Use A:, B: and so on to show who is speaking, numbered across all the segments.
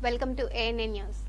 A: Welcome to ANA news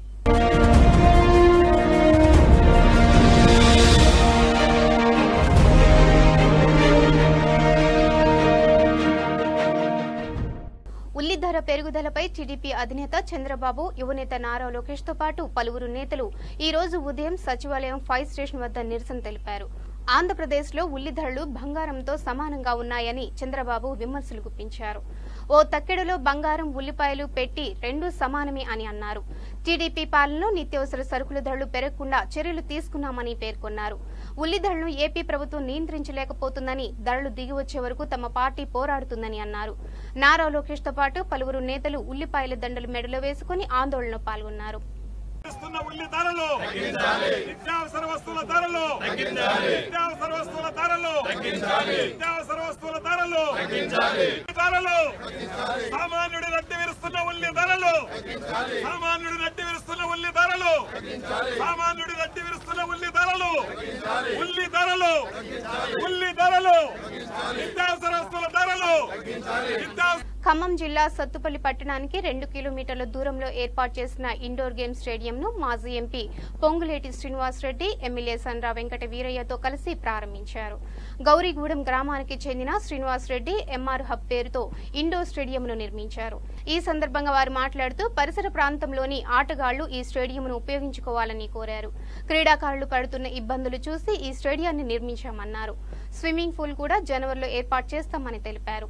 A: ఉల్లి ధర పెరుగుదలపై టీడీపీ అధినేత చంద్రబాబు యువనేత నారా లోకేష్ తో పాటు పలువురు నేతలు ఈ రోజు ఉదయం సచివాలయం ఫైర్ స్టేషన్ వద్ద నిరసన తెలిపారు ఆంధ్రప్రదేశ్లో ఉల్లి ధరలు బంగారంతో సమానంగా ఉన్నాయని చంద్రబాబు విమర్శలు గుప్పించారు ఓ తక్కెడలో బంగారం ఉల్లిపాయలు పెట్టి రెండు సమానమే అని అన్నారు టీడీపీ పాలనలో నిత్యావసర సరుకుల ధరలు పెరగకుండా చర్యలు తీసుకున్నామని పేర్కొన్నారు ఉల్లి ధరలను ఏపీ ప్రభుత్వం నియంత్రించలేకపోతుందని ధరలు దిగి వచ్చే వరకు తమ పార్టీ పోరాడుతుందని అన్నారు నారా లోకేష్ తో పాటు పలువురు నేతలు ఉల్లిపాయల దండలు మెడలో వేసుకుని ఆందోళనలో పాల్గొన్నారు
B: పెరుగుతున్న ఉల్లి ధరలు నిత్యావసర వస్తువుల ధరలు నిత్యావసర వస్తువుల ధరలు నిత్యావసర వస్తువుల ధరలు ధరలు సామాన్యుడి నడ్డి విరుస్తున్న ఉల్లి ధరలు సామాన్యుడి నడ్డి విరుస్తున్న ఉల్లి ధరలు సామాన్యుడి నడ్డి విరుస్తున్న ఉల్లి ధరలు ఉల్లి ధరలు ఉల్లి ధరలు నిత్యావసర వస్తువుల ధరలు నిత్యావసర
A: ఖమ్మం జిల్లా సత్తుపల్లి పట్టణానికి రెండు కిలోమీటర్ల దూరంలో ఏర్పాటు చేసిన ఇండోర్ గేమ్ స్టేడియం ను మాజీ ఎంపీ పొంగులేటి శ్రీనివాసరెడ్డి ఎమ్మెల్యే సండ్రా వెంకట వీరయ్యతో కలిసి ప్రారంభించారు గౌరీగూడెం గ్రామానికి చెందిన శ్రీనివాసరెడ్డి ఎంఆర్ హబ్ పేరుతో ఇండోర్ స్టేడియంను నిర్మించారు ఈ సందర్భంగా వారు మాట్లాడుతూ పరిసర ప్రాంతంలోని ఆటగాళ్లు ఈ స్టేడియంను ఉపయోగించుకోవాలని కోరారు క్రీడాకారులు పడుతున్న ఇబ్బందులు చూసి ఈ స్టేడియాన్ని నిర్మించామన్నారు స్విమ్మింగ్ పూల్ కూడా జనవరిలో ఏర్పాటు చేస్తామని తెలిపారు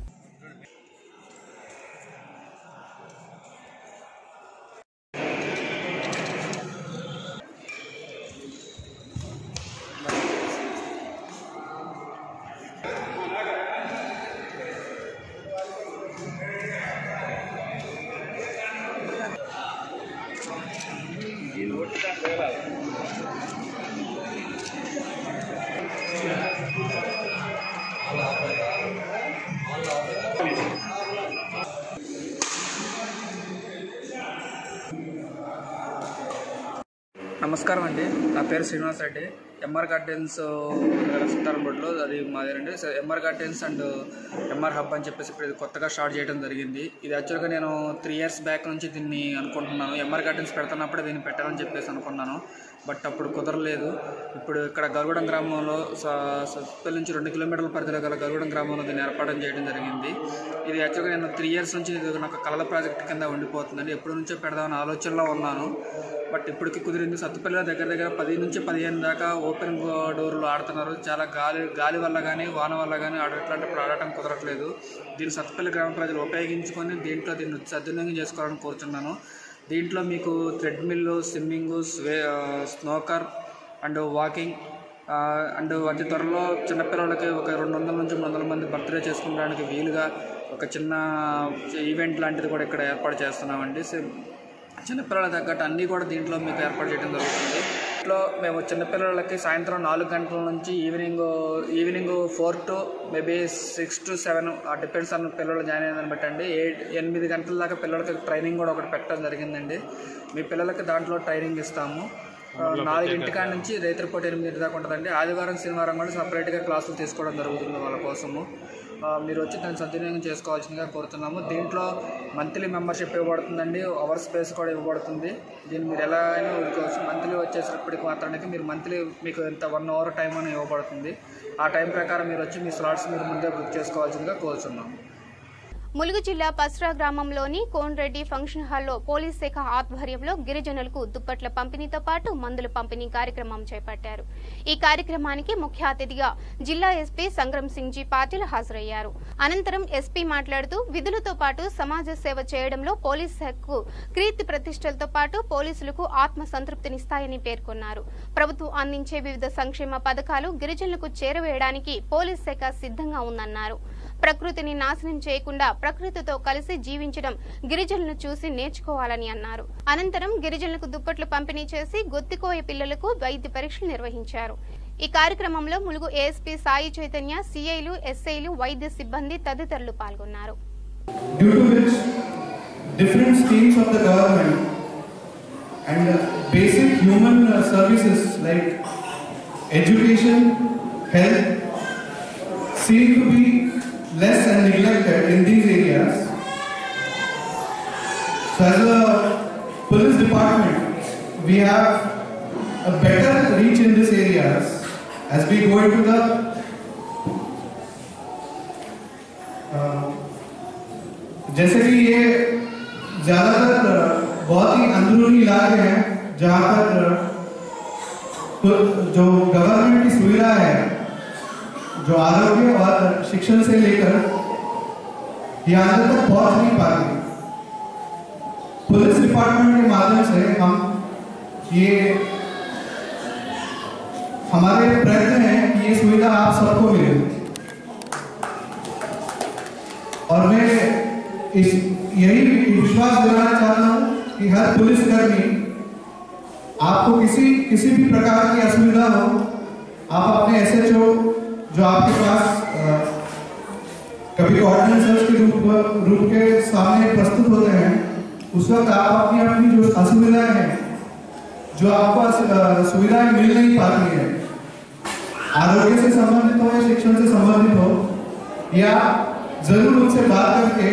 C: నమస్కారం అండి నా పేరు శ్రీనివాస్ రెడ్డి ఎంఆర్ గార్డెన్స్ సీతారాం రోడ్లో అది మాదేనండి so MR gardens and MR hub అని చెప్పేసి ఇప్పుడు ఇది కొత్తగా స్టార్ట్ చేయడం జరిగింది ఇది యాక్చువల్గా నేను త్రీ ఇయర్స్ బ్యాక్ నుంచి దీన్ని అనుకుంటున్నాను ఎంఆర్ గార్డెన్స్ పెడుతున్నప్పుడు దీన్ని పెట్టాలని చెప్పేసి అనుకున్నాను బట్ అప్పుడు కుదరలేదు ఇప్పుడు ఇక్కడ గరుగూడెం గ్రామంలో సత్పల్లి నుంచి రెండు కిలోమీటర్ల పరిధిలో గల గరుగూడెం గ్రామంలో దీన్ని ఏర్పాటు చేయడం జరిగింది ఇది యాక్చువల్గా నేను త్రీ ఇయర్స్ నుంచి ఇది నాకు కళల ప్రాజెక్ట్ కింద ఉండిపోతుందండి ఎప్పటి నుంచో పెడదామని ఆలోచనలో ఉన్నాను బట్ ఇప్పటికి కుదిరింది సత్తుపల్లిలో దగ్గర దగ్గర పది నుంచి పదిహేను దాకా ఓపెన్ డోర్లు ఆడుతున్నారు చాలా గాలి గాలి వల్ల కానీ వాన వల్ల కానీ ఆడట్లాంటప్పుడు ఆడటం కుదరట్లేదు దీన్ని సత్తుపల్లి గ్రామ ప్రజలు ఉపయోగించుకొని దీంట్లో దీన్ని సద్వినియోగం చేసుకోవాలని కోరుతున్నాను దీంట్లో మీకు థ్రెడ్మిల్ స్విమ్మింగ్ స్వే స్నోకర్ అండ్ వాకింగ్ అండ్ అతి త్వరలో చిన్నపిల్లలకి ఒక రెండు వందల నుంచి మూడు వందల మంది బర్త్డే చేసుకోవడానికి వీలుగా ఒక చిన్న ఈవెంట్ లాంటిది కూడా ఇక్కడ ఏర్పాటు చేస్తున్నామండి సో చిన్నపిల్లల తగ్గట్టు అన్నీ కూడా దీంట్లో మీకు ఏర్పాటు చేయడం జరుగుతుంది ఇంట్లో మేము చిన్నపిల్లలకి సాయంత్రం నాలుగు గంటల నుంచి evening evening four to maybe six to seven ఆ డిపెండ్స్ అన్న పిల్లలు జాయిన్ అయ్యిందని బట్టండి ఎయిట్ ఎనిమిది గంటల దాకా పిల్లలకి ట్రైనింగ్ కూడా ఒకటి పెట్టడం జరిగిందండి మీ పిల్లలకి దాంట్లో ట్రైనింగ్ ఇస్తాము ఆ, నాలుగింటి కాడ నుంచి రైతులపూట ఎనిమిది దాకా ఉంటుందండి ఆదివారం శనివారం కూడా సపరేట్గా క్లాసులు తీసుకోవడం జరుగుతుంది వాళ్ళ కోసము ఆ, మీరు వచ్చి దాన్ని సద్వినియోగం చేసుకోవాల్సిందిగా కోరుతున్నాము దీంట్లో మంత్లీ మెంబర్షిప్ ఇవ్వబడుతుందండి అవర్ స్పేస్ కూడా ఇవ్వబడుతుంది దీన్ని మీరు ఎలా అయినా వదులుకోవచ్చు మంత్లీ వచ్చేసరికి మాత్రానికి మీరు మంత్లీ మీకు ఇంత వన్ అవర్ టైం అని ఇవ్వబడుతుంది ఆ టైం ప్రకారం మీరు వచ్చి మీ స్లాట్స్ మీరు ముందే బుక్ చేసుకోవాల్సిందిగా కోరుతున్నాము
A: ములుగు జిల్లా పస్రా గ్రామంలోని కోన్రెడ్డి ఫంక్షన్ హాల్లో పోలీస్ శాఖ ఆధ్వర్యంలో గిరిజనులకు దుప్పట్ల పంపిణీతో పాటు మందుల పంపిణీ కార్యక్రమం చేపట్టారు ఈ కార్యక్రమానికి ముఖ్య అతిథిగా జిల్లా ఎస్పీ సంగ్రం సింగ్ జీ పాటిల్ హాజరయ్యారు అనంతరం ఎస్పీ మాట్లాడుతూ విధులతో పాటు సమాజ సేవ చేయడంలో పోలీస్ శాఖకు కీర్తి ప్రతిష్టలతో పాటు పోలీసులకు ఆత్మ సంతృప్తినిస్తాయని పేర్కొన్నారు ప్రభుత్వం అందించే వివిధ సంక్షేమ పథకాలు గిరిజనులకు చేరవేయడానికి పోలీస్ శాఖ సిద్ధంగా ఉందన్నారు ప్రకృతిని నాశనం చేయకుండా ప్రకృతితో కలిసి జీవించడం గిరిజనులను చూసి నేర్చుకోవాలని అన్నారు అనంతరం గిరిజనులకు దుప్పట్లు పంపిణీ చేసి గొత్తికోయ పిల్లలకు వైద్య పరీక్షలు నిర్వహించారు ఈ కార్యక్రమంలో ములుగు ఏఎస్పీ సాయి చైతన్య సిఐలు ఎస్ఐలు వైద్య సిబ్బంది తదితరులు పాల్గొన్నారు
D: due to which different streams of the government and uh, basic human uh, services like education, health seem to be less and neglected in these areas. So as a police department, we have a better reach in these areas as we go into the uh, जैसे कि ये ज़्यादातर बहुत ही अंदरूनी इलाके हैं जहाँ पर तो जो गवर्नमेंट की सुविधा है जो आरोग्य और शिक्षण से लेकर यहाँ तक पहुँच नहीं पाती पुलिस डिपार्टमेंट के माध्यम से हम ये हमारे प्रयत्न है कि ये सुविधा आप सबको मिले और मैं इस यही विश्वास दिलाना चाहता हूँ कि हर पुलिसकर्मी आपको किसी किसी भी प्रकार की असुविधा हो आप अपने एसएचओ जो आपके पास अ, कभी ऑर्डिनेंस के रूप रूप के सामने प्रस्तुत होते हैं उस वक्त आप अपनी अपनी जो असुविधाएं हैं जो आपको अस- अ, सुविधाएं मिल नहीं पाती है आरोग्य से संबंधित हो या शिक्षण से संबंधित हो या जरूर उनसे बात करके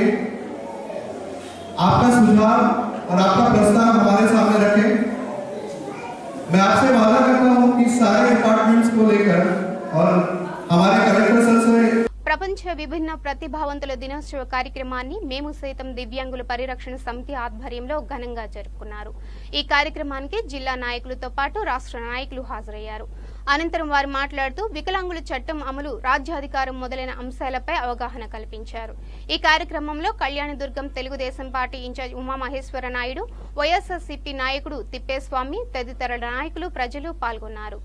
D: आपका सुझाव और आपका प्रस्ताव हमारे सामने रखें मैं आपसे वादा करता हूं कि सारे डिपार्टमेंट्स को लेकर और हमारे कलेक्टर सर से
A: ప్రపంచ విభిన్న ప్రతిభావంతుల దినోత్సవ కార్యక్రమాన్ని మేము సైతం దివ్యాంగుల పరిరక్షణ సమితి ఆధ్వర్యంలో ఘనంగా జరుపుకున్నారు ఈ కార్యక్రమానికి జిల్లా నాయకులతో పాటు రాష్ట్ర నాయకులు హాజరయ్యారు అనంతరం వారు మాట్లాడుతూ వికలాంగుల చట్టం అమలు రాజ్యాధికారం మొదలైన అంశాలపై అవగాహన కల్పించారు ఈ కార్యక్రమంలో Kalyandurg Telugu Desam party incharge Uma Maheswara Naidu YSRCP నాయకుడు తిప్పేస్వామి తదితర నాయకులు ప్రజలు పాల్గొన్నారు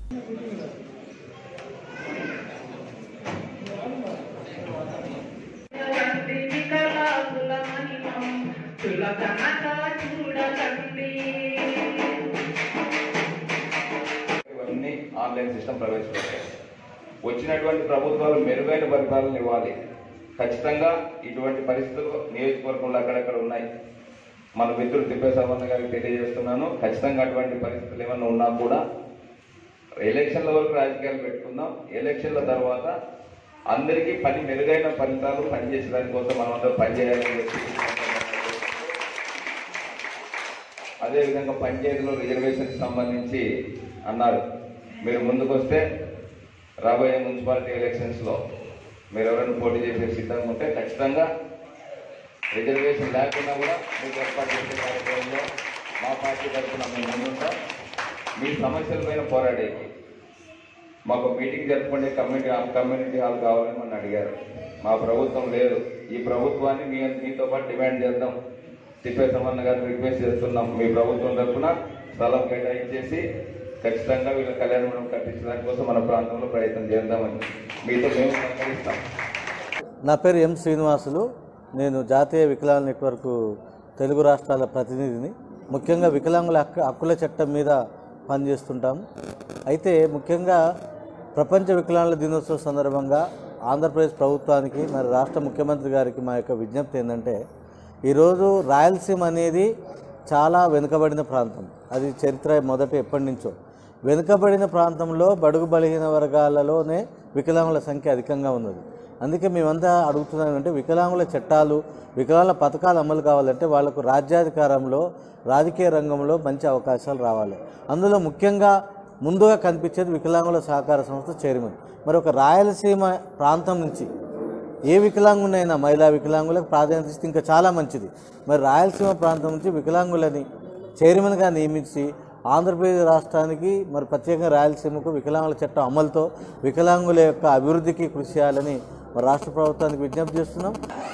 E: ఇవన్నీ ఆన్లైన్ సిస్టమ్ ప్రవేశపెట్టాయి వచ్చినటువంటి ప్రభుత్వాలు మెరుగైన పరిపాలన ఇవ్వాలి ఖచ్చితంగా ఇటువంటి పరిస్థితులు నియోజకవర్గంలో అక్కడక్కడ ఉన్నాయి మన మిత్రుడు తిప్పేశ్వరన్న గారికి తెలియజేస్తున్నాను ఖచ్చితంగా అటువంటి పరిస్థితులు ఏమైనా ఉన్నా కూడా ఎలక్షన్ల వరకు రాజకీయాలు పెట్టుకుందాం ఎలక్షన్ల తర్వాత అందరికీ పని మెరుగైన ఫలితాలు పనిచేసేదాని కోసం మనం అందరూ పనిచేయాలని చెప్పి అదేవిధంగా పంచాయతీలో రిజర్వేషన్కి సంబంధించి అన్నారు మీరు ముందుకు వస్తే రాబోయే మున్సిపాలిటీ ఎలక్షన్స్లో మీరు ఎవరైనా పోటీ చేసే సిద్ధంగా ఉంటే ఖచ్చితంగా రిజర్వేషన్ లేకుండా కూడా మీకు ఏర్పాటు చేసే కార్యక్రమంలో మా పార్టీ తరఫున మేము ముందుంటాం మీ సమస్యల పైన పోరాడేకి మాకు మీటింగ్ జరుపుకునే కమ్యూనిటీ కమ్యూనిటీ హాల్ కావాలని మన అడిగారు మా ప్రభుత్వం లేదు ఈ ప్రభుత్వాన్ని మీ మీతో పాటు డిమాండ్ చేద్దాం తిప్పేసమన్న గారిని రిక్వెస్ట్ చేస్తున్నాం మీ ప్రభుత్వం తరఫున స్థలం కేటాయించేసి ఖచ్చితంగా వీళ్ళ కళ్యాణ మండపం కట్టించడానికి కోసం మన ప్రాంతంలో ప్రయత్నం చేద్దామని మీతో మేము సహకరిస్తాం
F: నా పేరు ఎం శ్రీనివాసులు నేను జాతీయ వికలాంగుల నెట్వర్క్ తెలుగు రాష్ట్రాల ప్రతినిధిని ముఖ్యంగా వికలాంగుల హక్కు హక్కుల చట్టం మీద పనిచేస్తుంటాము అయితే ముఖ్యంగా ప్రపంచ వికలాంగుల దినోత్సవం సందర్భంగా ఆంధ్రప్రదేశ్ ప్రభుత్వానికి మరి రాష్ట్ర ముఖ్యమంత్రి గారికి మా యొక్క విజ్ఞప్తి ఏంటంటే ఈరోజు రాయలసీమ అనేది చాలా వెనుకబడిన ప్రాంతం అది చరిత్ర మొదట ఎప్పటి నుంచో వెనుకబడిన ప్రాంతంలో బడుగు బలహీన వర్గాలలోనే వికలాంగుల సంఖ్య అధికంగా ఉన్నది అందుకే మేమంతా అడుగుతున్నాం అంటే వికలాంగుల చట్టాలు వికలాంగుల పథకాలు అమలు కావాలంటే వాళ్లకు రాజ్యాధికారంలో రాజకీయ రంగంలో మంచి అవకాశాలు రావాలి అందులో ముఖ్యంగా ముందుగా కనిపించేది వికలాంగుల సహకార సంస్థ చైర్మన్ మరి ఒక రాయలసీమ ప్రాంతం నుంచి ఏ వికలాంగునైనా మహిళా వికలాంగులకు ప్రాధాన్యత ఇస్తే ఇంకా చాలా మంచిది మరి రాయలసీమ ప్రాంతం నుంచి వికలాంగులని చైర్మన్గా నియమించి ఆంధ్రప్రదేశ్ రాష్ట్రానికి మరి ప్రత్యేకంగా రాయలసీమకు వికలాంగుల చట్టం అమలుతో వికలాంగుల యొక్క అభివృద్ధికి కృషి చేయాలని మరి రాష్ట్ర ప్రభుత్వానికి విజ్ఞప్తి చేస్తున్నాం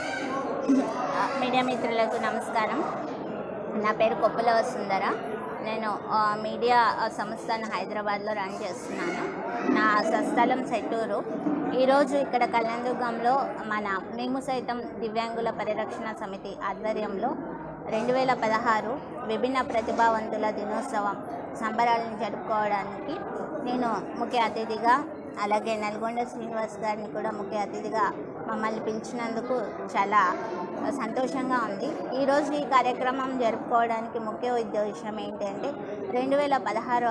G: మీడియా మిత్రులకు నమస్కారం నా పేరు కొప్పుల వసుంధర నేను ఆ, మీడియా ఆ, సంస్థను హైదరాబాద్లో రన్ చేస్తున్నాను నా స్వస్థలం సెట్టూరు ఈరోజు ఇక్కడ కళ్యాణదుర్గంలో మన మేము సైతం దివ్యాంగుల పరిరక్షణ సమితి ఆధ్వర్యంలో రెండు వేల పదహారు విభిన్న ప్రతిభావంతుల దినోత్సవం సంబరాలను జరుపుకోవడానికి నేను ముఖ్య అతిథిగా అలాగే నల్గొండ శ్రీనివాస్ గారిని కూడా ముఖ్య అతిథిగా మమ్మల్ని పిలిచినందుకు చాలా సంతోషంగా ఉంది ఈరోజు ఈ కార్యక్రమం జరుపుకోవడానికి ముఖ్య ఉద్దేశం ఏంటంటే రెండు వేల పదహారు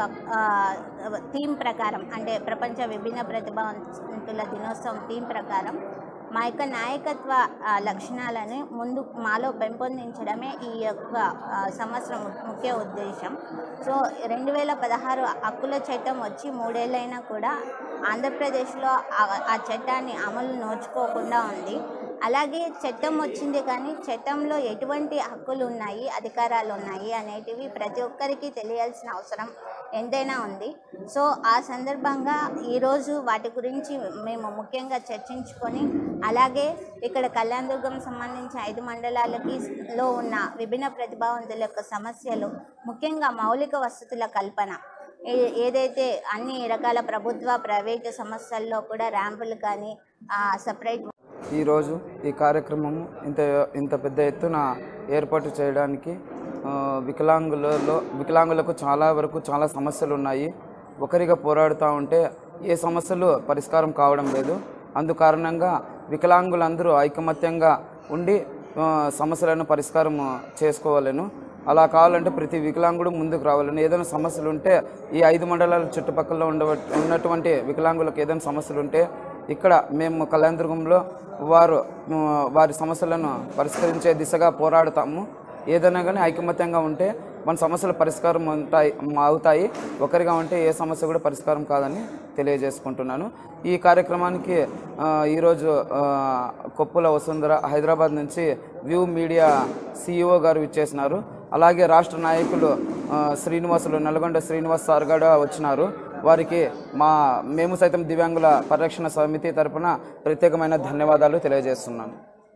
G: థీమ్ ప్రకారం అంటే ప్రపంచ విభిన్న ప్రతిభావంతుల దినోత్సవం థీమ్ ప్రకారం మా యొక్క నాయకత్వ ఆ, లక్షణాలను ముందు మాలో పెంపొందించడమే ఈ యొక్క ఆ, సంవత్సరం ము- ముఖ్య ఉద్దేశం సో రెండు వేల పదహారు హక్కుల చట్టం వచ్చి మూడేళ్ళైనా కూడా ఆంధ్రప్రదేశ్లో ఆ- ఆ చట్టాన్ని అమలు నోచుకోకుండా ఉంది అలాగే చట్టం వచ్చింది కానీ చట్టంలో ఎటువంటి హక్కులు ఉన్నాయి అధికారాలు ఉన్నాయి అనేటివి ప్రతి ఒక్కరికి తెలియాల్సిన అవసరం ఎంతైనా ఉంది సో ఆ సందర్భంగా ఈరోజు వాటి గురించి మేము ముఖ్యంగా చర్చించుకొని అలాగే ఇక్కడ కళ్యాణదుర్గం సంబంధించి ఐదు మండలాలకి లో ఉన్న విభిన్న ప్రతిభావంతుల యొక్క సమస్యలు ముఖ్యంగా మౌలిక వసతుల కల్పన ఏ- ఏదైతే అన్ని రకాల ప్రభుత్వ ప్రైవేటు సంస్థల్లో కూడా ర్యాంపులు కానీ సపరేట్
H: ఈరోజు ఈ కార్యక్రమం ఇంత ఇంత పెద్ద ఎత్తున ఏర్పాటు చేయడానికి ఆ, వికలాంగులలో వికలాంగులకు చాలా వరకు చాలా సమస్యలు ఉన్నాయి ఒకరిగా పోరాడుతూ ఉంటే ఏ సమస్యలు పరిష్కారం కావడం లేదు అందు కారణంగా వికలాంగులందరూ ఐకమత్యంగా ఉండి ఆ, సమస్యలను పరిష్కారం చేసుకోవాలను అలా కావాలంటే ప్రతి వికలాంగుడు ముందుకు రావాలని ఏదైనా సమస్యలు ఉంటే ఈ ఐదు మండలాల చుట్టుపక్కల ఉండ ఉన్నటువంటి వికలాంగులకు ఏదైనా సమస్యలు ఉంటే ఇక్కడ మేము కళ్యాణదుర్గంలో వారు ఆ, వారి సమస్యలను పరిష్కరించే దిశగా పోరాడుతాము ఏదైనా కానీ ఐకమత్యంగా ఉంటే మన సమస్యలు పరిష్కారం ఉంటాయి అవుతాయి ఒకరిగా ఉంటే ఏ సమస్య కూడా పరిష్కారం కాదని తెలియజేసుకుంటున్నాను ఈ కార్యక్రమానికి ఆ, ఈరోజు ఆ, కొప్పుల వసుంధర హైదరాబాద్ నుంచి వ్యూ మీడియా సిఇఓ గారు ఇచ్చేసినారు అలాగే రాష్ట్ర నాయకులు ఆ, శ్రీనివాసులు నల్గొండ శ్రీనివాస్ సార్ కూడా వచ్చినారు వారికి మా మేము సైతం దివ్యాంగుల పరిరక్షణ సమితి తరపున ప్రత్యేకమైన ధన్యవాదాలు తెలియజేస్తున్నాను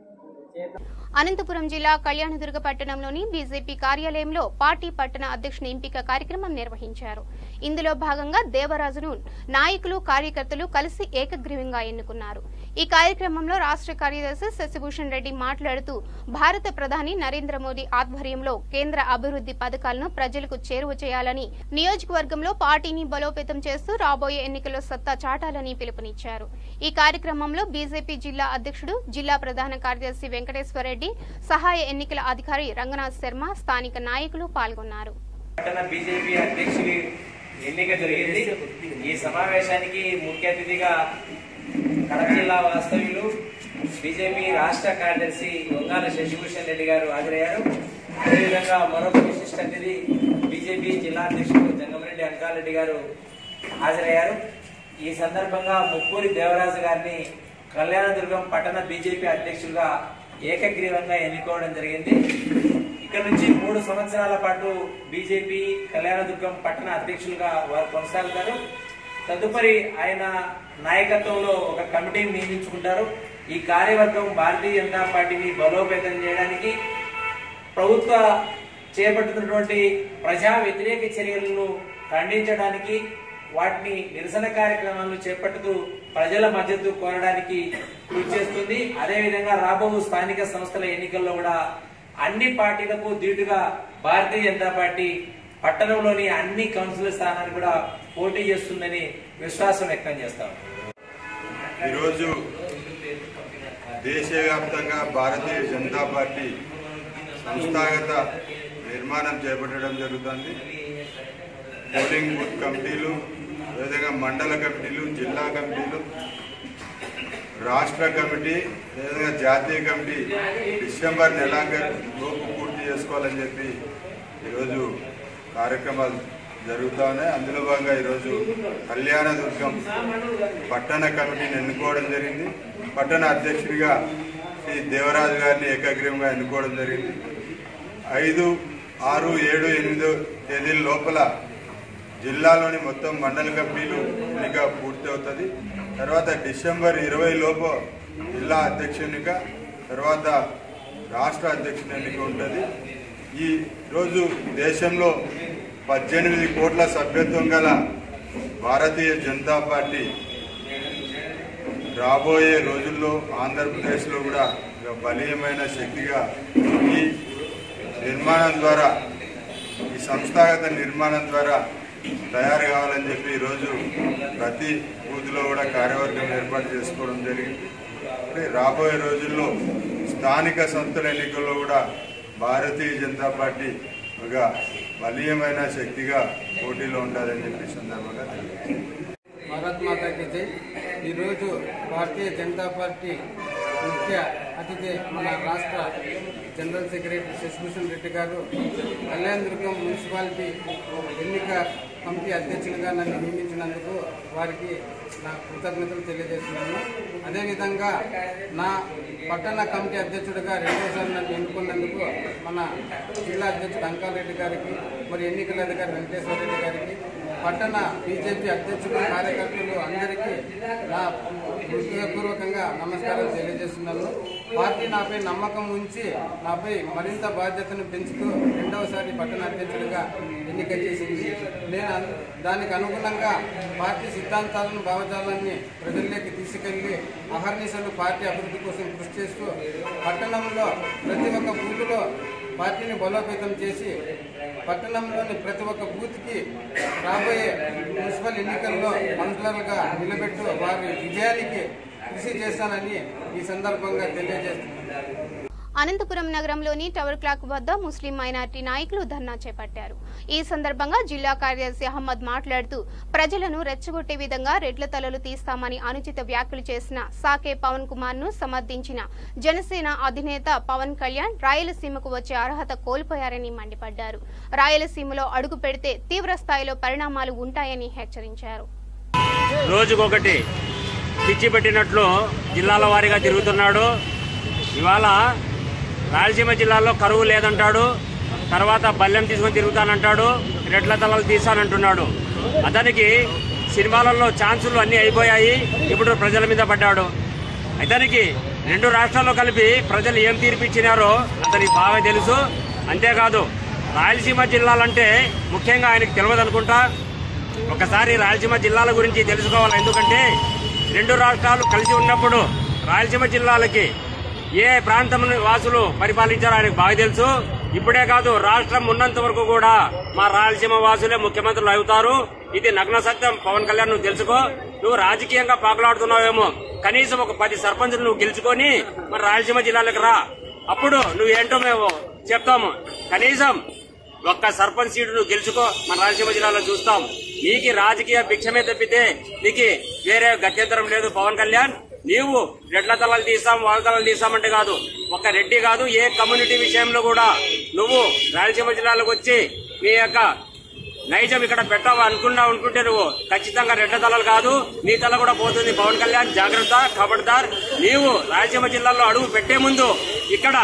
A: అనంతపురం జిల్లా కళ్యాణదుర్గ పట్టణంలోని బీజేపీ కార్యాలయంలో పార్టీ పట్టణ అధ్యక్షుని ఎంపిక కార్యక్రమం నిర్వహించారు ఇందులో భాగంగా దేవరాజును నాయకులు కార్యకర్తలు కలిసి ఏకగ్రీవంగా ఎన్నుకున్నారు ఈ కార్యక్రమంలో రాష్ట్ర కార్యదర్శి శశిభూషణ్ రెడ్డి మాట్లాడుతూ భారత ప్రధాని నరేంద్ర మోదీ ఆధ్వర్యంలో కేంద్ర అభివృద్ధి పథకాలను ప్రజలకు చేరువ చేయాలని నియోజకవర్గంలో పార్టీని బలోపేతం చేస్తూ రాబోయే ఎన్నికల్లో సత్తా చాటాలని పిలుపునిచ్చారు ఈ కార్యక్రమంలో బీజేపీ జిల్లా అధ్యక్షుడు జిల్లా ప్రధాన కార్యదర్శి వెంకటేశ్వరరెడ్డి సహాయ ఎన్నికల అధికారి రంగనాథ్ శర్మ స్థానిక నాయకులు పాల్గొన్నారు
I: పట్టణ బీజేపీ అధ్యక్షుడి ఎన్నిక జరిగింది ఈ సమావేశానికి ముఖ్య అతిథిగా కడప జిల్లా వాస్తవ్యులు బీజేపీ రాష్ట్ర కార్యదర్శి వంగాల శశిభూషణ్ రెడ్డి గారు హాజరయ్యారు అదేవిధంగా మరొక విశిష్ట అతిథి బీజేపీ జిల్లా అధ్యక్షుడు జంగమరెడ్డి అంకారెడ్డి గారు హాజరయ్యారు ఈ సందర్భంగా ముప్పూరి దేవరాజు గారిని కళ్యాణదుర్గం పట్టణ బీజేపీ అధ్యక్షులుగా ఏకగ్రీవంగా ఎన్నుకోవడం జరిగింది ఇక్కడ నుంచి మూడు సంవత్సరాల పాటు బీజేపీ కళ్యాణదుర్గం పట్టణ అధ్యక్షులుగా వారు కొనసాగుతారు తదుపరి ఆయన నాయకత్వంలో ఒక కమిటీని నియమించుకుంటారు ఈ కార్యవర్గం భారతీయ జనతా పార్టీని బలోపేతం చేయడానికి ప్రభుత్వ చేపడుతున్నటువంటి ప్రజా వ్యతిరేక చర్యలను ఖండించడానికి వాటిని నిరసన కార్యక్రమాలను చేపడుతూ ప్రజల మద్దతు కోరడానికి కృషి చేస్తుంది అదేవిధంగా రాబో స్థానిక సంస్థల ఎన్నికల్లో కూడా అన్ని పార్టీలకు ధీటుగా భారతీయ జనతా పార్టీ పట్టణంలోని అన్ని కౌన్సిలర్ స్థానాలు కూడా పోటీ చేస్తుందని విశ్వాసం వ్యక్తం చేస్తాం
B: ఈరోజు దేశవ్యాప్తంగా భారతీయ జనతా పార్టీ సంస్థాగత నిర్మాణం చేపట్టడం జరుగుతుంది పోలింగ్ బూత్ కమిటీలు అదేవిధంగా మండల కమిటీలు జిల్లా కమిటీలు రాష్ట్ర కమిటీ అదేవిధంగా జాతీయ కమిటీ డిసెంబర్ నెలాఖరు లోపు పూర్తి చేసుకోవాలని చెప్పి ఈరోజు కార్యక్రమాలు జరుగుతూ ఉన్నాయి అందులో భాగంగా ఈరోజు కళ్యాణదుర్గం పట్టణ కమిటీని ఎన్నుకోవడం జరిగింది పట్టణ అధ్యక్షుడిగా శ్రీ దేవరాజు గారిని ఏకగ్రీవంగా ఎన్నుకోవడం జరిగింది ఐదు ఆరు ఏడు ఎనిమిదో తేదీల లోపల జిల్లాలోని మొత్తం మండల కమిటీలు ఎన్నిక పూర్తి అవుతుంది తర్వాత డిసెంబర్ ఇరవై లోపు జిల్లా అధ్యక్షునిగా తర్వాత రాష్ట్ర అధ్యక్షుని ఎన్నిక ఉంటుంది ఈ రోజు దేశంలో పద్దెనిమిది కోట్ల సభ్యత్వం గల భారతీయ జనతా పార్టీ రాబోయే రోజుల్లో ఆంధ్రప్రదేశ్లో కూడా ఒక బలీయమైన శక్తిగా ఈ నిర్మాణం ద్వారా ఈ సంస్థాగత నిర్మాణం ద్వారా తయారు కావాలని చెప్పి ఈరోజు ప్రతి బూత్లో కూడా కార్యవర్గం ఏర్పాటు చేసుకోవడం జరిగింది అంటే రాబోయే రోజుల్లో స్థానిక సంస్థల ఎన్నికల్లో కూడా భారతీయ జనతా పార్టీ ఒక బలీయమైన శక్తిగా పోటీలో ఉండాలని చెప్పి ఈ సందర్భంగా తెలియజేస్తుంది
J: భారత్ మాతాకి జై ఈరోజు భారతీయ జనతా పార్టీ ముఖ్య అతిథి మన రాష్ట్ర జనరల్ సెక్రటరీ శశిభూషణ్ రెడ్డి గారు కళ్యాణదుర్గం మున్సిపాలిటీ ఎన్నిక కమిటీ అధ్యక్షులుగా నన్ను నియమించినందుకు వారికి నా కృతజ్ఞతలు తెలియజేస్తున్నాను అదేవిధంగా నా పట్టణ కమిటీ అధ్యక్షుడిగా రెండోసారి నన్ను ఎన్నుకున్నందుకు మన జిల్లా అధ్యక్షుడు అంకాల్ రెడ్డి గారికి మరి ఎన్నికల అధికారి వెంకటేశ్వర రెడ్డి గారికి పట్టణ బీజేపీ అధ్యక్షులు కార్యకర్తలు అందరికీ నా హృదయపూర్వకంగా నమస్కారం తెలియజేస్తున్నాను పార్టీ నాపై నమ్మకం ఉంచి నాపై మరింత బాధ్యతను పెంచుతూ రెండవసారి పట్టణ అధ్యక్షుడిగా ఎన్నిక చేసింది నేను అన్- దానికి అనుగుణంగా పార్టీ సిద్ధాంతాలను భావజాలాన్ని ప్రజల్లోకి తీసుకెళ్లి అహర్నిశలు పార్టీ అభివృద్ధి కోసం కృషి చేస్తూ పట్టణంలో ప్రతి ఒక్క బూతులో పార్టీని బలోపేతం చేసి పట్టణంలోని ప్రతి ఒక్క బూత్కి రాబోయే మున్సిపల్ ఎన్నికల్లో కౌన్సిలర్లుగా నిలబెట్టు వారి విజయానికి కృషి చేస్తానని ఈ సందర్భంగా తెలియజేస్తున్నాను
A: అనంతపురం నగరంలోని టవర్ క్లాక్ వద్ద ముస్లిం మైనార్టీ నాయకులు ధర్నా చేపట్టారు ఈ సందర్భంగా జిల్లా కార్యదర్శి అహ్మద్ మాట్లాడుతూ ప్రజలను రెచ్చగొట్టే విధంగా రెడ్ల తలలు తీస్తామని అనుచిత వ్యాఖ్యలు చేసిన సాకే పవన్ కుమార్ ను సమర్థించిన జనసేన అధినేత పవన్ కళ్యాణ్ రాయలసీమకు వచ్చే అర్హత కోల్పోయారని మండిపడ్డారు రాయలసీమలో అడుగు పెడితే తీవ్ర స్థాయిలో పరిణామాలు ఉంటాయని హెచ్చరించారు
K: రోజుకొకటి పిచ్చి పెట్టినట్లు జిల్లాల వారీగా తిరుగుతున్నాడు ఇవాళ రాయలసీమ జిల్లాలో కరువు లేదంటాడు తర్వాత బల్లెం తీసుకొని తిరుగుతానంటాడు రెడ్ల తలలు తీస్తానంటున్నాడు అతనికి సినిమాలలో ఛాన్సులు అన్నీ అయిపోయాయి ఇప్పుడు ప్రజల మీద పడ్డాడు అతనికి రెండు రాష్ట్రాల్లో కలిపి ప్రజలు ఏం తీర్పిచ్చినారో అతనికి బాగా తెలుసు అంతేకాదు రాయలసీమ జిల్లాలంటే ముఖ్యంగా ఆయనకు తెలియదు అనుకుంటా ఒకసారి రాయలసీమ జిల్లాల గురించి తెలుసుకోవాలి ఎందుకంటే రెండు రాష్ట్రాలు కలిసి ఉన్నప్పుడు రాయలసీమ జిల్లాలకి ఏ ప్రాంతం వాసులు పరిపాలించారో ఆయనకు బాగా తెలుసు ఇప్పుడే కాదు రాష్ట్రం ఉన్నంత వరకు కూడా మా రాయలసీమ వాసులే ముఖ్యమంత్రులు అవుతారు ఇది నగ్న సత్యం పవన్ కళ్యాణ్ నువ్వు తెలుసుకో నువ్వు రాజకీయంగా పాకులాడుతున్నావేమో కనీసం ఒక పది సర్పంచులు నువ్వు గెలుచుకొని మరి రాయలసీమ జిల్లాలకు రా అప్పుడు నువ్వేంటో మేము చెప్తాము కనీసం ఒక్క సర్పంచ్ సీటు నువ్వు గెలుచుకో మన రాయలసీమ జిల్లాలో చూస్తాం నీకు రాజకీయ భిక్షమే తప్పితే నీకు వేరే గత్యంతరం లేదు పవన్ కళ్యాణ్ నీవు రెడ్ల తలాలు తీస్తాం వాళ్ళ తలాలు తీస్తామంటే కాదు ఒక రెడ్డి కాదు ఏ కమ్యూనిటీ విషయంలో కూడా నువ్వు రాయలసీమ జిల్లాలోకి వచ్చి నీ యొక్క నైజం ఇక్కడ పెట్టావు అనుకున్నా అనుకుంటే నువ్వు ఖచ్చితంగా రెడ్ల తలలు కాదు నీ తల కూడా పోతుంది పవన్ కళ్యాణ్ జాగ్రత్త ఖబర్దార్ నీవు రాయలసీమ జిల్లాలో అడుగు పెట్టే ముందు ఇక్కడ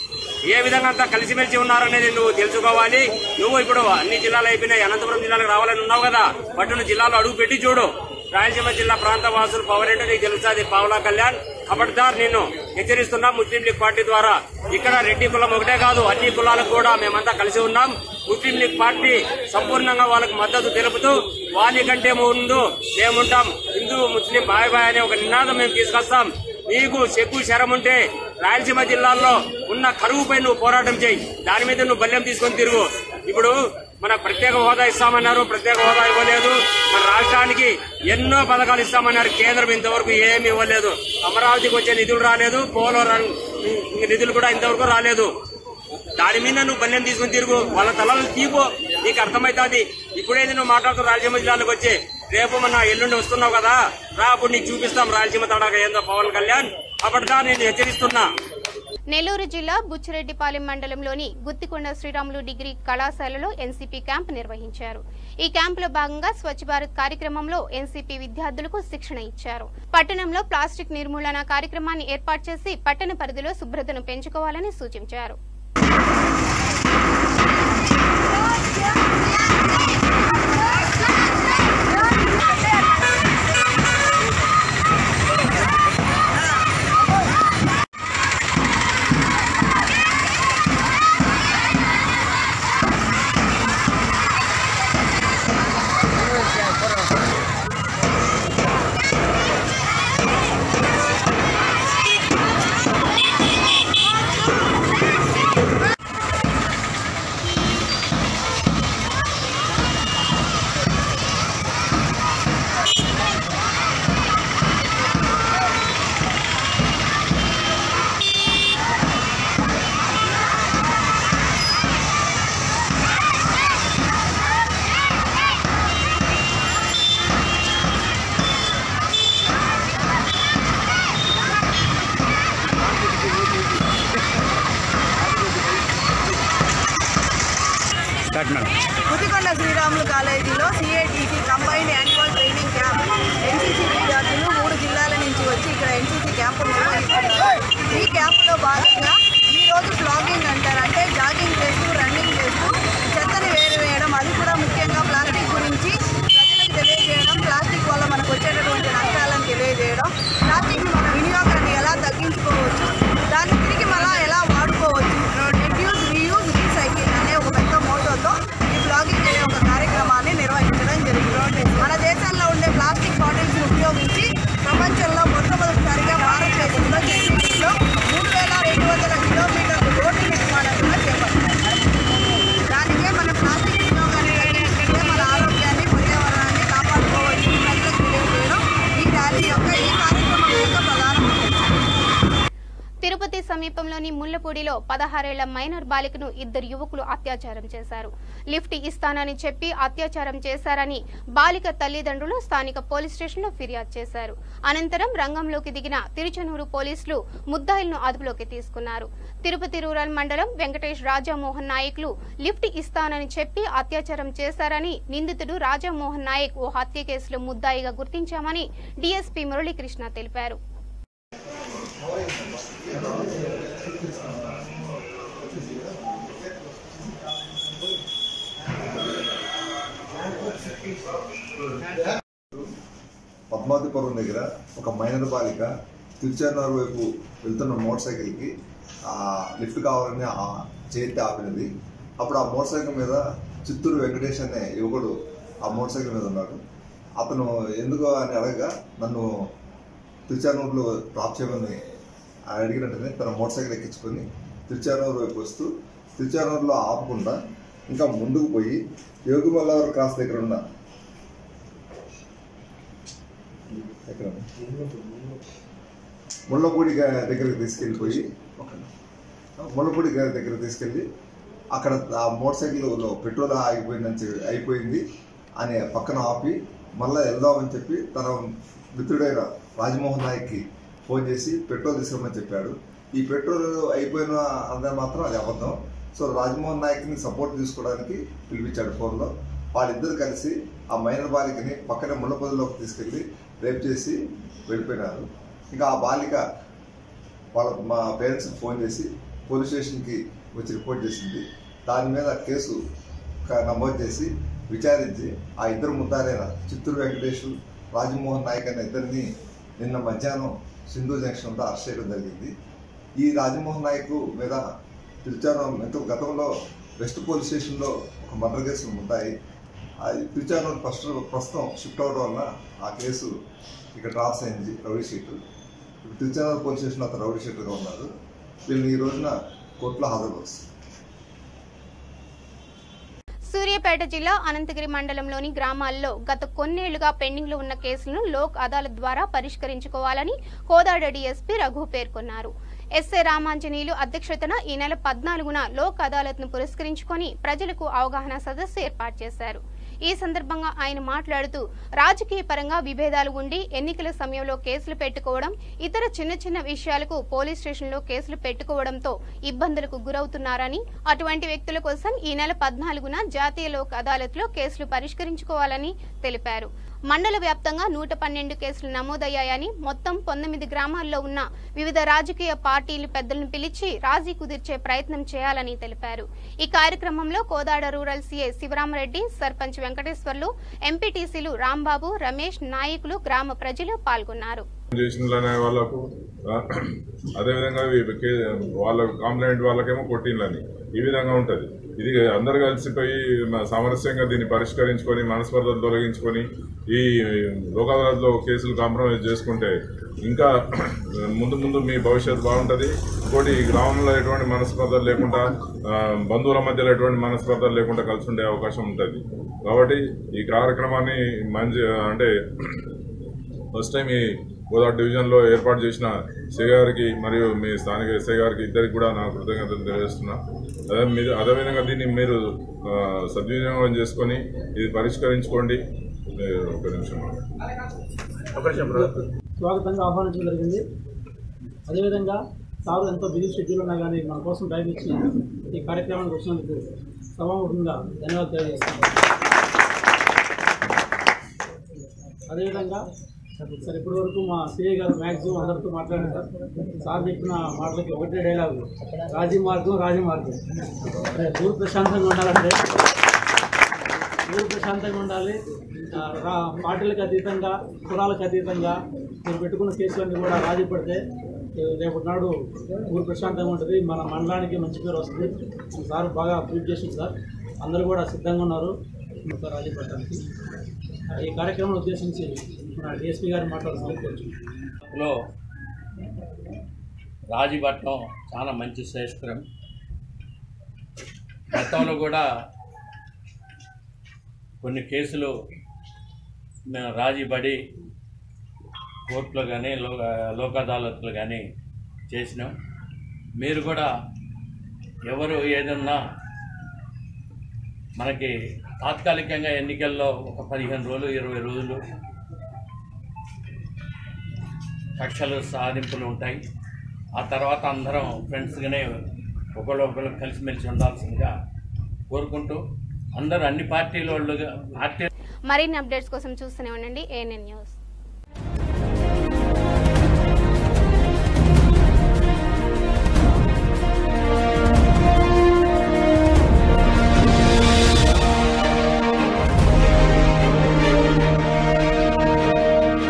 K: ఏ విధంగా అంతా కలిసిమెలిసి ఉన్నారనేది నువ్వు తెలుసుకోవాలి నువ్వు ఇప్పుడు అన్ని జిల్లాలు అయిపోయినాయి అనంతపురం జిల్లాలకు రావాలని ఉన్నావు కదా పట్టున జిల్లాలో అడుగు పెట్టి చూడు రాయలసీమ జిల్లా ప్రాంత వాసులు పవర్ ఏంటో నీకు తెలుస్తుంది పావులా కళ్యాణ్ ఖబర్దార్ నిన్ను హెచ్చరిస్తున్నా ముస్లిం లీగ్ పార్టీ ద్వారా ఇక్కడ రెడ్డి కులం ఒకటే కాదు అన్ని కులాలకు కూడా మేమంతా కలిసి ఉన్నాం ముస్లిం లీగ్ పార్టీ సంపూర్ణంగా వాళ్ళకు మద్దతు తెలుపుతూ వాళ్ళ కంటే ముందు మేముంటాం హిందూ ముస్లిం బాయ్ బాయ్ అనే ఒక నినాదం మేము తీసుకొస్తాం నీకు చెక్కు శరం ఉంటే రాయలసీమ జిల్లాల్లో ఉన్న కరువుపై నువ్వు పోరాటం చేయి దాని మీద నువ్వు బల్యం తీసుకొని తిరుగు ఇప్పుడు మన ప్రత్యేక హోదా ఇస్తామన్నారు ప్రత్యేక హోదా ఇవ్వలేదు మన రాష్ట్రానికి ఎన్నో పథకాలు ఇస్తామన్నారు కేంద్రం ఇంతవరకు ఏమి ఇవ్వలేదు అమరావతికి వచ్చే నిధులు రాలేదు పోలవరం నిధులు కూడా ఇంతవరకు రాలేదు దాని మీద నువ్వు బల్యం తీసుకుని తిరుగు వాళ్ళ తలలు తీపో నీకు అర్థమవుతుంది ఇప్పుడేది నువ్వు మాట్లాడుతూ రాయలసీమ జిల్లాలకు వచ్చి రేపు మన ఎల్లుండి వస్తున్నావు కదా రా అప్పుడు నీకు చూపిస్తాం రాయలసీమ తడాక ఏందో పవన్ కళ్యాణ్ అప్పటిదా నేను హెచ్చరిస్తున్నా
A: నెల్లూరు జిల్లా బుచ్చిరెడ్డిపాలెం మండలంలోని గుత్తికొండ శ్రీరాములు డిగ్రీ కళాశాలలో ఎన్సీపీ క్యాంప్ నిర్వహించారు ఈ క్యాంపులో భాగంగా స్వచ్ఛ భారత్ కార్యక్రమంలో ఎన్సీపీ విద్యార్థులకు శిక్షణ ఇచ్చారు పట్టణంలో ప్లాస్టిక్ నిర్మూలన కార్యక్రమాన్ని ఏర్పాటు చేసి పట్టణ పరిధిలో శుభ్రతను పెంచుకోవాలని సూచించారు
L: ముదికొండ శ్రీరాములు కాలేజీలో CITC combined annual training camp NCC విద్యార్థులు మూడు జిల్లాల నుంచి వచ్చి ఇక్కడ ఎన్సీసీ క్యాంపు నిర్వహిస్తున్నారు ఈ క్యాంపులో భాగంగా ఈ రోజు ఫ్లాగింగ్ అంటారు అంటే జాగింగ్ చేస్తూ రన్నింగ్ చేస్తూ చెత్తని వేరు వేయడం అది కూడా ముఖ్యంగా ప్లాస్టిక్ గురించి ప్రజలకు తెలియజేయడం ప్లాస్టిక్ వల్ల మనకు వచ్చేటటువంటి నష్టాలను తెలియజేయడం ప్లాస్టిక్ మన వినియోగాన్ని ఎలా తగ్గించుకోవచ్చు దాన్ని తిరిగి మళ్ళా ఎలా వాడుకోవచ్చు రెడ్యూస్ రీయూజ్ రీసైకిల్ అనే ఒక పెద్ద మోటోతో ఈ బ్లాగింగ్ అనే ఒక కార్యక్రమాన్ని నిర్వహించడం జరిగింది మన దేశంలో ఉండే ప్లాస్టిక్ బాటిల్స్ ఉపయోగించి ప్రపంచంలో మొట్టమొదటిసారిగా భారతదేశంలో చెన్నైలో మూడు వేల రెండు వందల కిలోమీటర్ల రోడ్డు నిర్మాణం కూడా చేపట్టారు దానికే మన ప్లాస్టిక్ వినియోగాన్ని తగ్గించుకుంటే మన ఆరోగ్యాన్ని పర్యావరణాన్ని కాపాడుకోవచ్చు ప్రజలకు తెలియజేయడం ఈ ర్యాలీ యొక్క ఈ కార్యక్రమం యొక్క ప్రధాన ఉద్దేశం
A: తిరుపతి సమీపంలోని ముళ్లపూడిలో పదహారేళ్ల మైనర్ బాలికను ఇద్దరు యువకులు అత్యాచారం చేశారు లిఫ్ట్ ఇస్తానని చెప్పి అత్యాచారం చేశారని బాలిక తల్లిదండ్రులు స్థానిక పోలీస్ స్టేషన్లో ఫిర్యాదు చేశారు అనంతరం రంగంలోకి దిగిన తిరుచనూరు పోలీసులు ముద్దాయిలను అదుపులోకి తీసుకున్నారు తిరుపతి రూరల్ మండలం వెంకటేష్ రాజామోహన్ నాయకులు లిఫ్ట్ ఇస్తానని చెప్పి అత్యాచారం చేశారని నిందితుడు రాజామోహన్ నాయక్ ఓ హత్య కేసులో ముద్దాయిగా గుర్తించామని డీఎస్పీ మురళీకృష్ణ తెలిపారు
M: పద్మావతిపురం దగ్గర ఒక మైనర్ బాలిక తిరుచానూరు వైపు వెళ్తున్న మోటార్ సైకిల్కి ఆ లిఫ్ట్ కావాలని ఆ చేతి ఆపినది అప్పుడు ఆ మోటార్ సైకిల్ మీద చిత్తూరు వెంకటేష్ అనే యువకుడు ఆ మోటార్ సైకిల్ మీద ఉన్నాడు అతను ఎందుకు అని అడగగా నన్ను తిరుచానూరులో డ్రాప్ చేయమని అడిగిన వెంటనే తన మోటార్ సైకిల్ ఎక్కించుకొని తిరుచానూరు వైపు వస్తూ తిరుచానూరులో ఆపకుండా ఇంకా ముందుకు పోయి యోగిమల్లవరం క్రాస్ దగ్గర ఉన్న ఎక్కడ ముళ్ళపూడి గా- దగ్గరికి తీసుకెళ్ళిపోయి ముళ్ళపూడి గారి దగ్గర తీసుకెళ్ళి అక్కడ ఆ మోటార్ సైకిల్లో పెట్రోల్ ఆగిపోయిందని చెప్పి అయిపోయింది అని పక్కన ఆపి మళ్ళీ వెళ్దామని చెప్పి తన మిత్రుడైన రాజమోహన్ నాయక్కి ఫోన్ చేసి పెట్రోల్ తీసుకురమని చెప్పాడు ఈ పెట్రోల్ అయిపోయిన అంతా మాత్రం అది అబద్ధం సో రాజమోహన్ నాయక్ని సపోర్ట్ తీసుకోవడానికి పిలిపించాడు ఫోన్లో వాళ్ళిద్దరు కలిసి ఆ మైనర్ బాలికని పక్కనే ముళ్ళపొదలోకి తీసుకెళ్ళి రేప్ చేసి వెళ్ళిపోయినారు ఇంకా ఆ బాలిక వాళ్ళ మా పేరెంట్స్కి ఫోన్ చేసి పోలీస్ స్టేషన్కి వచ్చి రిపోర్ట్ చేసింది దాని మీద కేసు క- నమోదు చేసి విచారించి ఆ ఇద్దరు ముద్దారైన చిత్తూరు వెంకటేష్ రాజమోహన్ నాయక్ అనే ఇద్దరిని నిన్న మధ్యాహ్నం సింధు జంక్షన్ వద్ద అరెస్ట్ చేయడం జరిగింది ఈ రాజమోహన్ నాయక్ మీద తిరుచానూరు ఎంతో గతంలో వెస్ట్ పోలీస్ స్టేషన్లో ఒక మర్డర్ కేసులు ఉంటాయి అది తిరుచానూరు ఫస్ట్ ప్రస్తుతం షిఫ్ట్ అవడం వల్ల ఆ కేసు ఇక్కడ డ్రాప్స్ అయింది రౌడీ షీట్ ఇప్పుడు తిరుచానూరు పోలీస్ స్టేషన్ అతను రౌడీ షీటర్గా ఉన్నారు వీళ్ళని ఈ రోజున కోర్టులో హాజరుపరుస్తారు
A: సూర్యాపేట జిల్లా అనంతగిరి మండలంలోని గ్రామాల్లో గత కొన్నేళ్లుగా పెండింగ్ లో ఉన్న కేసులను లోక్ అదాలత్ ద్వారా పరిష్కరించుకోవాలని కోదాడ డీఎస్పీ రఘు పేర్కొన్నారు ఎస్ఏ రామాంజనేయులు అధ్యక్షతన ఈ నెల పద్నాలుగున లోక్ అదాలత్ ను పురస్కరించుకొని ప్రజలకు అవగాహన సదస్సు ఏర్పాటు చేశారు ఈ సందర్భంగా ఆయన మాట్లాడుతూ రాజకీయ పరంగా విభేదాలు ఉండి ఎన్నికల సమయంలో కేసులు పెట్టుకోవడం ఇతర చిన్న చిన్న విషయాలకు పోలీస్ స్టేషన్లో కేసులు పెట్టుకోవడంతో ఇబ్బందులకు గురవుతున్నారని అటువంటి వ్యక్తుల కోసం ఈ నెల పద్నాలుగున జాతీయ లోక్ అదాలత్లో కేసులు పరిష్కరించుకోవాలని తెలిపారు మండల వ్యాప్తంగా నూట పన్నెండు కేసులు నమోదయ్యాయని మొత్తం పంతొమ్మిది గ్రామాల్లో ఉన్న వివిధ రాజకీయ పార్టీలు పెద్దలను పిలిచి రాజీ కుదిర్చే ప్రయత్నం చేయాలని తెలిపారు ఈ కార్యక్రమంలో కోదాడ రూరల్ సీఏ శివరామరెడ్డి సర్పంచ్ వెంకటేశ్వర్లు ఎంపీటీసీలు రాంబాబు రమేష్ నాయకులు గ్రామ ప్రజలు పాల్గొన్నారు
N: చేసిన అనే వాళ్ళకు ఆ, అదేవిధంగా వీ- కే- వాళ్ళ కాంప్లైంట్ వాళ్ళకేమో కొట్టిందని ఈ విధంగా ఉంటుంది ఇది అందరు కలిసిపోయి మ- సామరస్యంగా దీన్ని పరిష్కరించుకొని మనస్పర్ధలు తొలగించుకొని ఈ లోకాదాలతో కేసులు కాంప్రమైజ్ చేసుకుంటే ఇంకా ముందు ముందు మీ భవిష్యత్తు బాగుంటుంది ఇంకోటి ఈ గ్రామంలో ఎటువంటి మనస్పర్ధలు లేకుండా ఆ, బంధువుల మధ్యలో ఎటువంటి మనస్పర్ధలు లేకుండా కలిసి ఉండే అవకాశం ఉంటుంది కాబట్టి ఈ కార్యక్రమాన్ని మంచి అంటే ఫస్ట్ టైం ఈ గోదావరి డివిజన్లో ఏర్పాటు చేసిన ఎస్ఐ గారికి మరియు మీ స్థానిక ఎస్ఐ గారికి ఇద్దరికి కూడా నా కృతజ్ఞతలు తెలియజేస్తున్నా అదే మీరు అదేవిధంగా దీన్ని మీరు ఆ, సద్వినియోగం చేసుకొని ఇది పరిష్కరించుకోండి మీరు ఒక నిమిషం ఒక నిమిషం brother.
O: స్వాగతంగా ఆహ్వానించడం జరిగింది అదేవిధంగా సారు ఎంతో బిజీ షెడ్యూల్ ఉన్నా కానీ మన కోసం టైం ఇచ్చి ఈ కార్యక్రమానికి వచ్చినందుకు సభాముఖంగా ధన్యవాదాలు తెలియజేస్తున్నాను అదేవిధంగా సార్ ఇప్పటి వరకు మా సిఐ గారు మ్యాక్సిమం అందరితో మాట్లాడారు సార్ సార్ చెప్పిన మాటలకి ఒకటే డైలాగు రాజీ మార్గం రాజీ మార్గం ఊరు ప్రశాంతంగా ఉండాలంటే ఊరు ప్రశాంతంగా ఉండాలి ఆ, రా పార్టీలకు అతీతంగా కులాలకు అతీతంగా మీరు పెట్టుకున్న కేసులన్నీ కూడా రాజీ పడితే రేపటి నాడు ఊరు ప్రశాంతంగా ఉంటుంది మన మండలానికి మంచి పేరు వస్తుంది సార్ బాగా అప్డేట్ చేసింది సార్ అందరూ కూడా సిద్ధంగా ఉన్నారు మీతో రాజీ పడడానికి ఆ, ఈ కార్యక్రమం ఉద్దేశించి మన డిఎస్పీ గారు మాట్లాడుతున్నారు
P: లో రాజీ పట్టడం చాలా మంచి శ్రేష్కరం గతంలో కూడా కొన్ని కేసులు మేము రాజీ పడి కోర్టులో కానీ లో లోక్ అదాలత్లో కానీ చేసినాం మీరు కూడా ఎవరు ఏదన్నా మనకి తాత్కాలికంగా ఎన్నికల్లో ఒక పదిహేను రోజులు ఇరవై రోజులు కక్షలు సాధింపులు ఉంటాయి ఆ తర్వాత అందరం ఫ్రెండ్స్గానే ఒకళ్ళు ఒకళ్ళు కలిసిమెలిసి ఉండాల్సిందిగా కోరుకుంటూ అందరూ అన్ని పార్టీల వాళ్ళు పార్టీ
A: మరిన్ని అప్డేట్స్ కోసం చూస్తూనే ఉండండి ఏఎన్ఎన్ న్యూస్